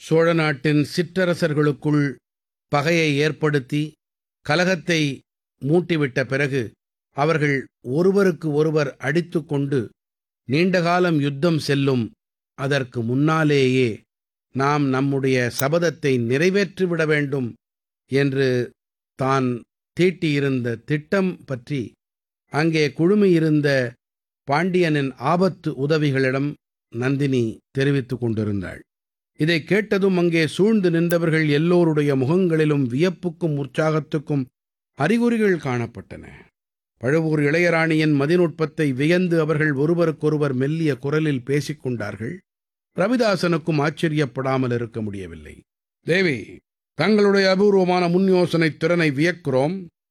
சோழ நாட்டின் சிற்றரசர்களுக்குள் பகையை ஏற்படுத்தி கலகத்தை மூட்டிவிட்ட பிறகு அவர்கள் ஒருவருக்கு ஒருவர் அடித்துக்கொண்டு நீண்டகாலம் யுத்தம் செல்லும் அதற்கு முன்னாலேயே நாம் நம்முடைய சபதத்தை நிறைவேற்றிவிட வேண்டும் என்று தான் தீட்டியிருந்த திட்டம் பற்றி அங்கே குழுமியிருந்த பாண்டியனின் ஆபத்து உதவிகளிடம் நந்தினி தெரிவித்துக் கொண்டிருந்தாள் இதைக் கேட்டதும் அங்கே சூழ்ந்து நின்றவர்கள் எல்லோருடைய முகங்களிலும் வியப்புக்கும் உற்சாகத்துக்கும் அறிகுறிகள் காணப்பட்டன பழுவூர் இளையராணியின் மதிநுட்பத்தை வியந்து அவர்கள் ஒருவருக்கொருவர் மெல்லிய குரலில் பேசிக் கொண்டார்கள் ரவிதாசனுக்கும் ஆச்சரியப்படாமல் இருக்க முடியவில்லை தேவி தங்களுடைய அபூர்வமான முன் யோசனை திறனை வியக்கிறோம்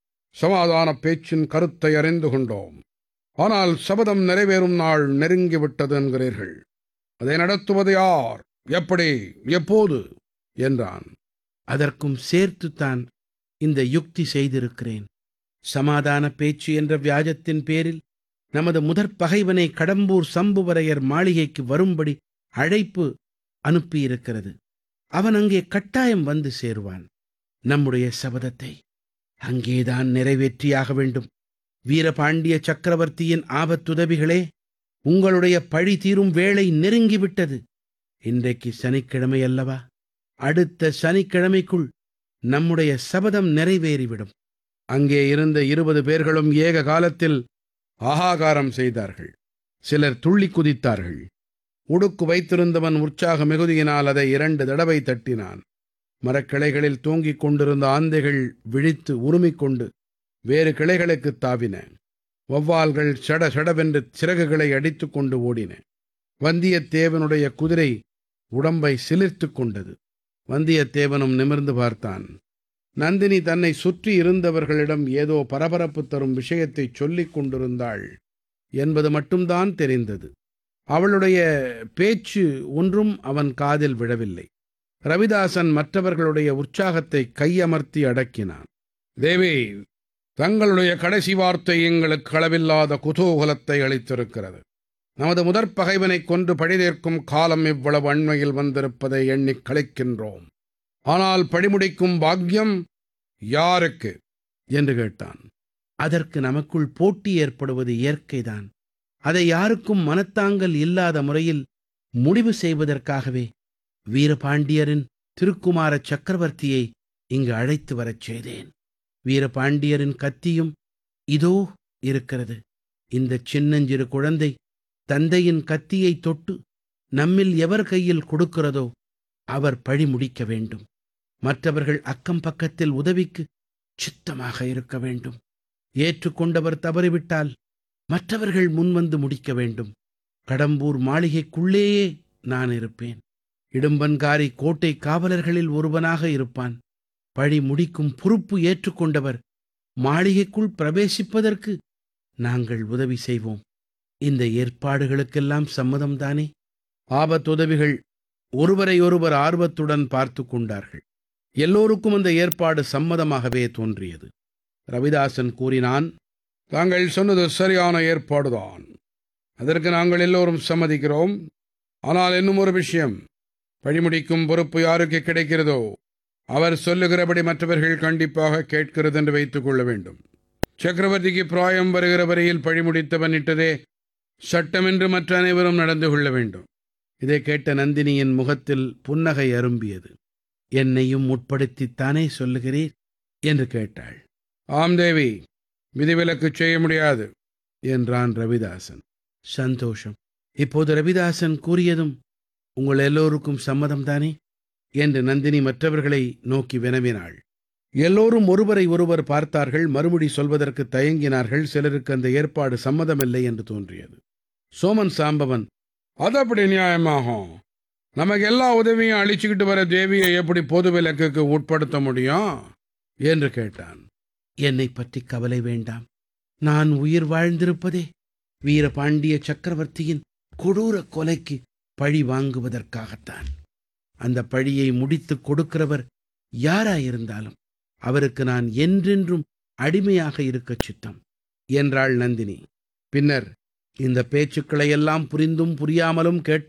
சமாதான பேச்சின் கருத்தை அறிந்து கொண்டோம் ஆனால் சபதம் நிறைவேறும் நாள் நெருங்கிவிட்டது என்கிறீர்கள் அதை நடத்துவது யார் எப்படி எப்போது என்றான் அதற்கும் சேர்த்துத்தான் இந்த யுக்தி செய்திருக்கிறேன் சமாதான பேச்சு என்ற வியாஜத்தின் பேரில் நமது முதற் பகைவனை கடம்பூர் சம்புவரையர் மாளிகைக்கு வரும்படி அழைப்பு அனுப்பியிருக்கிறது அவன் அங்கே கட்டாயம் வந்து சேருவான் நம்முடைய சபதத்தை அங்கேதான் நிறைவேற்றியாக வேண்டும் வீரபாண்டிய சக்கரவர்த்தியின் ஆபத்துதவிகளே உங்களுடைய பழி தீரும் வேளை நெருங்கிவிட்டது இன்றைக்கு சனிக்கிழமை அல்லவா அடுத்த சனிக்கிழமைக்குள் நம்முடைய சபதம் நிறைவேறிவிடும் அங்கே இருந்த இருபது பேர்களும் ஏக காலத்தில் ஆகாகாரம் செய்தார்கள் சிலர் துள்ளி குதித்தார்கள் உடுக்கு வைத்திருந்தவன் உற்சாக மிகுதியினால் அதை இரண்டு தடவை தட்டினான் மரக்கிளைகளில் தூங்கிக் கொண்டிருந்த ஆந்தைகள் விழித்து உருமிக்கொண்டு வேறு கிளைகளுக்குத் தாவின வௌவால்கள் சட சடவென்று சிறகுகளை அடித்துக் கொண்டு ஓடின வந்தியத்தேவனுடைய குதிரை உடம்பை சிலிர்த்துக் கொண்டது வந்தியத்தேவனும் நிமிர்ந்து பார்த்தான் நந்தினி தன்னை சுற்றி இருந்தவர்களிடம் ஏதோ பரபரப்பு தரும் விஷயத்தைச் சொல்லிக் கொண்டிருந்தாள் என்பது மட்டும்தான் தெரிந்தது அவளுடைய பேச்சு ஒன்றும் அவன் காதில் விழவில்லை ரவிதாசன் மற்றவர்களுடைய உற்சாகத்தை கையமர்த்தி அடக்கினான் தேவி தங்களுடைய கடைசி வார்த்தை எங்களுக்கு அளவில்லாத குதூகலத்தை அளித்திருக்கிறது நமது முதற் பகைவனைக் கொன்று பழிதேற்கும் காலம் இவ்வளவு அண்மையில் வந்திருப்பதை எண்ணிக் கழிக்கின்றோம் ஆனால் பழிமுடிக்கும் பாக்கியம் யாருக்கு என்று கேட்டான் அதற்கு நமக்குள் போட்டி ஏற்படுவது இயற்கைதான் அதை யாருக்கும் மனத்தாங்கல் இல்லாத முறையில் முடிவு செய்வதற்காகவே வீரபாண்டியரின் திருக்குமார சக்கரவர்த்தியை இங்கு அழைத்து வரச் செய்தேன் வீரபாண்டியரின் கத்தியும் இதோ இருக்கிறது இந்த சின்னஞ்சிறு குழந்தை தந்தையின் கத்தியை தொட்டு நம்மில் எவர் கையில் கொடுக்கிறதோ அவர் பழி முடிக்க வேண்டும் மற்றவர்கள் அக்கம் பக்கத்தில் உதவிக்கு சித்தமாக இருக்க வேண்டும் ஏற்றுக்கொண்டவர் தவறிவிட்டால் மற்றவர்கள் முன்வந்து முடிக்க வேண்டும் கடம்பூர் மாளிகைக்குள்ளேயே நான் இருப்பேன் இடும்பன்காரி கோட்டை காவலர்களில் ஒருவனாக இருப்பான் பழி முடிக்கும் பொறுப்பு ஏற்றுக்கொண்டவர் மாளிகைக்குள் பிரவேசிப்பதற்கு நாங்கள் உதவி செய்வோம் இந்த ஏற்பாடுகளுக்கெல்லாம் சம்மதம்தானே ஆபத்துதவிகள் ஒருவரையொருவர் ஆர்வத்துடன் பார்த்து கொண்டார்கள் எல்லோருக்கும் அந்த ஏற்பாடு சம்மதமாகவே தோன்றியது ரவிதாசன் கூறினான் தாங்கள் சொன்னது சரியான ஏற்பாடுதான் அதற்கு நாங்கள் எல்லோரும் சம்மதிக்கிறோம் ஆனால் இன்னும் ஒரு விஷயம் பழிமுடிக்கும் பொறுப்பு யாருக்கு கிடைக்கிறதோ அவர் சொல்லுகிறபடி மற்றவர்கள் கண்டிப்பாக கேட்கிறது என்று வைத்துக் கொள்ள வேண்டும் சக்கரவர்த்திக்கு பிராயம் வருகிற வரையில் பழிமுடித்தவன் இட்டதே சட்டம் என்று மற்ற அனைவரும் நடந்து கொள்ள வேண்டும் இதை கேட்ட நந்தினியின் முகத்தில் புன்னகை அரும்பியது என்னையும் உட்படுத்தித்தானே சொல்லுகிறீர் என்று கேட்டாள் ஆம் தேவி விதிவிலக்கு செய்ய முடியாது என்றான் ரவிதாசன் சந்தோஷம் இப்போது ரவிதாசன் கூறியதும் உங்கள் எல்லோருக்கும் சம்மதம்தானே என்று நந்தினி மற்றவர்களை நோக்கி வினவினாள் எல்லோரும் ஒருவரை ஒருவர் பார்த்தார்கள் மறுமொழி சொல்வதற்கு தயங்கினார்கள் சிலருக்கு அந்த ஏற்பாடு சம்மதமில்லை என்று தோன்றியது சோமன் சாம்பவன் அது அப்படி நியாயமாகும் நமக்கு எல்லா உதவியும் அழிச்சுக்கிட்டு வர தேவியை எப்படி பொது விலக்குக்கு உட்படுத்த முடியும் என்று கேட்டான் என்னை பற்றி கவலை வேண்டாம் நான் உயிர் வாழ்ந்திருப்பதே வீரபாண்டிய சக்கரவர்த்தியின் கொடூர கொலைக்கு பழி வாங்குவதற்காகத்தான் அந்த பழியை முடித்துக் கொடுக்கிறவர் யாராயிருந்தாலும் அவருக்கு நான் என்றென்றும் அடிமையாக இருக்கச் சித்தம் என்றாள் நந்தினி பின்னர் இந்த பேச்சுக்களை எல்லாம் புரிந்தும் புரியாமலும் கேட்டு